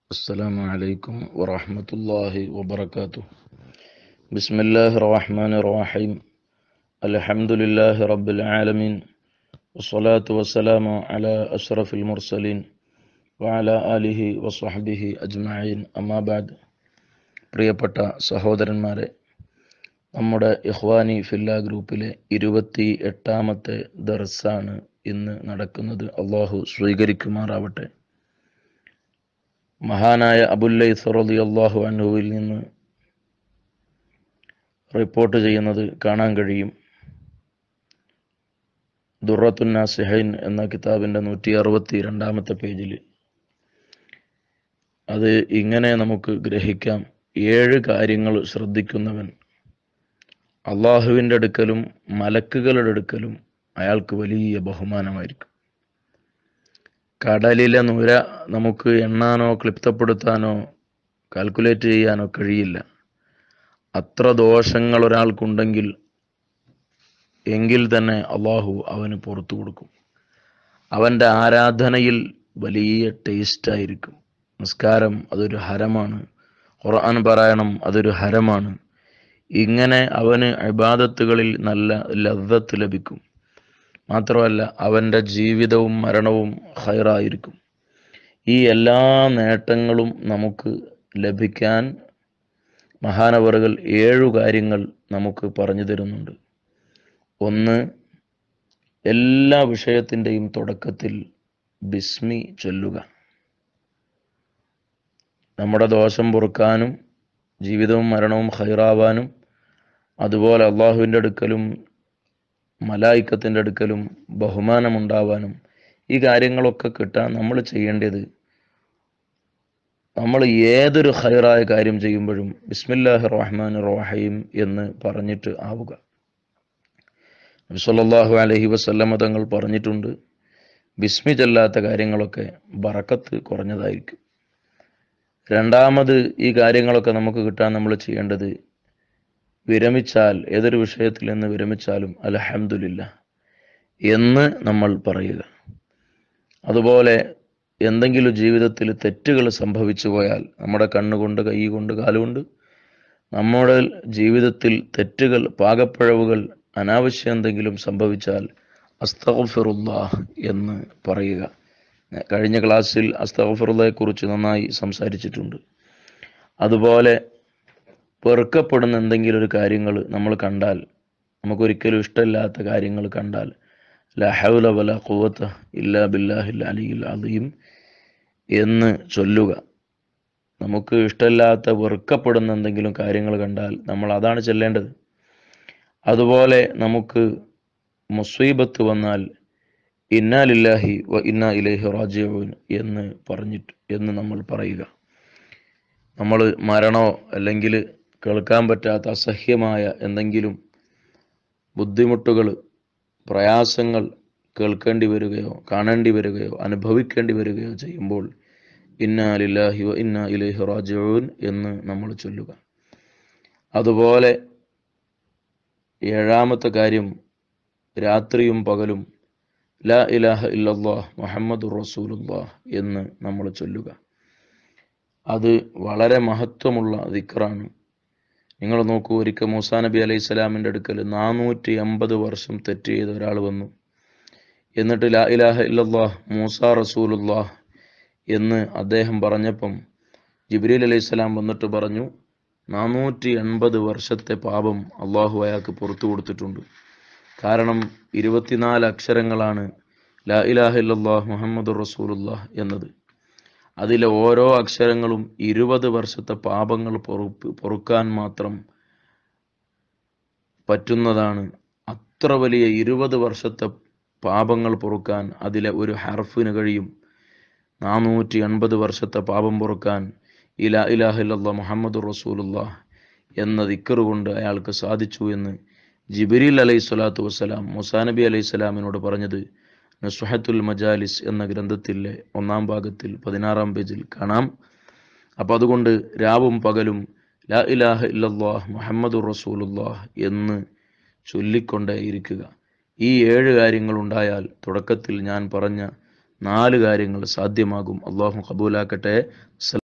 السلام عليكم ورحمة الله وبركاته بسم الله الرحمن الرحيم الحمد لله رب العالمين والصلاة والسلام على أشرف المرسلين وعلى آله وصحبه أجمعين أما بعد പ്രിയപ്പെട്ട സഹോദരന്മാരെ നമ്മുടെ ഇഹ്വാനി ഫില്ല ഗ്രൂപ്പിലെ ഇരുപത്തി എട്ടാമത്തെ ദർസാണ് ഇന്ന് നടക്കുന്നത് അള്ളാഹു സ്വീകരിക്കുമാറാവട്ടെ മഹാനായ അബുല്ലൈ സറലി അള്ളാഹു അൻഹുവിൽ നിന്ന് റിപ്പോർട്ട് ചെയ്യുന്നത് കാണാൻ കഴിയും ദുറത്തുന്നാസിഹൈൻ എന്ന കിതാബിൻ്റെ നൂറ്റി അറുപത്തി രണ്ടാമത്തെ പേജിൽ അത് ഇങ്ങനെ നമുക്ക് ഗ്രഹിക്കാം ഏഴ് കാര്യങ്ങൾ ശ്രദ്ധിക്കുന്നവൻ അള്ളാഹുവിൻ്റെ അടുക്കലും മലക്കുകളുടെ അടുക്കലും അയാൾക്ക് വലിയ ബഹുമാനമായിരിക്കും കടലിലെ നുര നമുക്ക് എണ്ണാനോ ക്ലിപ്തപ്പെടുത്താനോ കാൽക്കുലേറ്റ് ചെയ്യാനോ കഴിയില്ല അത്ര ദോഷങ്ങൾ ഒരാൾക്കുണ്ടെങ്കിൽ എങ്കിൽ തന്നെ അള്ളാഹു അവന് പുറത്തു കൊടുക്കും അവൻ്റെ ആരാധനയിൽ വലിയ ടേസ്റ്റ് ആയിരിക്കും നിസ്കാരം അതൊരു ഹരമാണ് ഖുർആൻ പാരായണം അതൊരു ഹരമാണ് ഇങ്ങനെ അവന് അബാദത്തുകളിൽ നല്ല ലദ്ദത്ത് ലഭിക്കും മാത്രമല്ല അവൻ്റെ ജീവിതവും മരണവും ഹൈറായിരിക്കും ഈ എല്ലാ നേട്ടങ്ങളും നമുക്ക് ലഭിക്കാൻ മഹാനവറുകൾ ഏഴു കാര്യങ്ങൾ നമുക്ക് പറഞ്ഞു തരുന്നുണ്ട് ഒന്ന് എല്ലാ വിഷയത്തിൻ്റെയും തുടക്കത്തിൽ ബിസ്മി ചൊല്ലുക നമ്മുടെ ദോഷം പൊറുക്കാനും ജീവിതവും മരണവും ഹൈറാവാനും അതുപോലെ അള്ളാഹുവിൻ്റെ അടുക്കലും മലായിക്കത്തിൻ്റെ അടുക്കലും ബഹുമാനമുണ്ടാവാനും ഈ കാര്യങ്ങളൊക്കെ കിട്ടാൻ നമ്മൾ ചെയ്യേണ്ടത് നമ്മൾ ഏതൊരു ഹൈറായ കാര്യം ചെയ്യുമ്പോഴും ബിസ്മില്ലാഹി റഹ്മാൻ റഹീം എന്ന് പറഞ്ഞിട്ട് ആവുക നബ്സല്ലാഹു അലഹി വസല്ലമ തങ്ങൾ പറഞ്ഞിട്ടുണ്ട് ബിസ്മി ചെല്ലാത്ത കാര്യങ്ങളൊക്കെ ബറക്കത്ത് കുറഞ്ഞതായിരിക്കും രണ്ടാമത് ഈ കാര്യങ്ങളൊക്കെ നമുക്ക് കിട്ടാൻ നമ്മൾ ചെയ്യേണ്ടത് വിരമിച്ചാൽ ഏതൊരു വിഷയത്തിൽ നിന്ന് വിരമിച്ചാലും അലഹമില്ല എന്ന് നമ്മൾ പറയുക അതുപോലെ എന്തെങ്കിലും ജീവിതത്തിൽ തെറ്റുകൾ സംഭവിച്ചു പോയാൽ നമ്മുടെ കണ്ണുകൊണ്ട് കൈ കൊണ്ട് കാലുകൊണ്ട് നമ്മുടെ ജീവിതത്തിൽ തെറ്റുകൾ പാകപ്പിഴവുകൾ അനാവശ്യം എന്തെങ്കിലും സംഭവിച്ചാൽ അസ്തഫിറുല്ലാഹ് എന്ന് പറയുക കഴിഞ്ഞ ക്ലാസ്സിൽ അസ്തഫിറുള്ളയെ കുറിച്ച് നന്നായി സംസാരിച്ചിട്ടുണ്ട് അതുപോലെ വെറുക്കപ്പെടുന്ന എന്തെങ്കിലും ഒരു കാര്യങ്ങൾ നമ്മൾ കണ്ടാൽ നമുക്കൊരിക്കലും ഇഷ്ടമില്ലാത്ത കാര്യങ്ങൾ കണ്ടാൽ ലഹൗല വല കുവത്ത ഇല്ലാ ബില്ലാഹിൽ അലിയിൽ അലീം എന്ന് ചൊല്ലുക നമുക്ക് ഇഷ്ടമില്ലാത്ത വെറുക്കപ്പെടുന്ന എന്തെങ്കിലും കാര്യങ്ങൾ കണ്ടാൽ നമ്മൾ അതാണ് ചെല്ലേണ്ടത് അതുപോലെ നമുക്ക് മുസീബത്ത് വന്നാൽ ഇന്നാലില്ലാഹി വ ഇന്നാ ഇലൈഹി റാജിഊൻ എന്ന് പറഞ്ഞിട്ട് എന്ന് നമ്മൾ പറയുക നമ്മൾ മരണോ അല്ലെങ്കിൽ കേൾക്കാൻ പറ്റാത്ത അസഹ്യമായ എന്തെങ്കിലും ബുദ്ധിമുട്ടുകൾ പ്രയാസങ്ങൾ കേൾക്കേണ്ടി വരികയോ കാണേണ്ടി വരികയോ അനുഭവിക്കേണ്ടി വരികയോ ചെയ്യുമ്പോൾ ഇന്നാ ലില്ലാഹി വ ഇന്നാ ഇലൈഹി റാജിഊൻ എന്ന് നമ്മൾ ചൊല്ലുക അതുപോലെ ഏഴാമത്തെ കാര്യം രാത്രിയും പകലും ലാ ഇലാഹ ഇല്ലല്ലാഹ് മുഹമ്മദ് റസൂലുല്ലാഹ് എന്ന് നമ്മൾ ചൊല്ലുക അത് വളരെ മഹത്വമുള്ള ദിക്റാണ് നിങ്ങൾ നോക്കൂ ഒരിക്കൽ മൂസാ നബി അലൈഹി സ്വലാമിൻ്റെ അടുക്കൽ നാനൂറ്റി അമ്പത് വർഷം തെറ്റ് ചെയ്ത ഒരാൾ വന്നു എന്നിട്ട് ലാ ഇലാഹ ഇല്ലല്ലാഹ് മൂസ റസൂലുല്ലാഹ് എന്ന് അദ്ദേഹം പറഞ്ഞപ്പം ജിബ്രീൽ അലൈഹി സ്വലാം വന്നിട്ട് പറഞ്ഞു നാനൂറ്റി എൺപത് വർഷത്തെ പാപം അള്ളാഹു അയാൾക്ക് പുറത്തു കൊടുത്തിട്ടുണ്ട് കാരണം ഇരുപത്തിനാല് അക്ഷരങ്ങളാണ് ലാ ഇലാഹ ഇല്ലല്ലാഹ് മുഹമ്മദ് റസൂലുല്ലാഹ് എന്നത് അതിലെ ഓരോ അക്ഷരങ്ങളും ഇരുപത് വർഷത്തെ പാപങ്ങൾ പൊറുപ്പ് പൊറുക്കാൻ മാത്രം പറ്റുന്നതാണ് അത്ര വലിയ ഇരുപത് വർഷത്തെ പാപങ്ങൾ പൊറുക്കാൻ അതിലെ ഒരു ഹർഫിന് കഴിയും നാനൂറ്റി എൺപത് വർഷത്തെ പാപം പൊറുക്കാൻ ഇലാ ഇലാഹില്ല മുഹമ്മദ് റസൂലുല്ലാഹ് എന്ന ദിക്കറ് കൊണ്ട് അയാൾക്ക് സാധിച്ചു എന്ന് ജിബിരിൽ അലൈഹി സ്വലാത്തു വസ്സലാം മുസാനബി അലൈഹി സ്വലാമിനോട് പറഞ്ഞത് നസുഹത്തുൽ മജാലിസ് എന്ന ഗ്രന്ഥത്തിലെ ഒന്നാം ഭാഗത്തിൽ പതിനാറാം പേജിൽ കാണാം അപ്പം അതുകൊണ്ട് രാവും പകലും ലാ ഇലാഹ ഇല്ലല്ലാഹ് മുഹമ്മദ് റസൂലുല്ലാഹ് എന്ന് ചൊല്ലിക്കൊണ്ടേ ഇരിക്കുക ഈ ഏഴ് കാര്യങ്ങൾ ഉണ്ടായാൽ തുടക്കത്തിൽ ഞാൻ പറഞ്ഞ നാല് കാര്യങ്ങൾ സാധ്യമാകും അള്ളാഹു കബൂലാക്കട്ടെ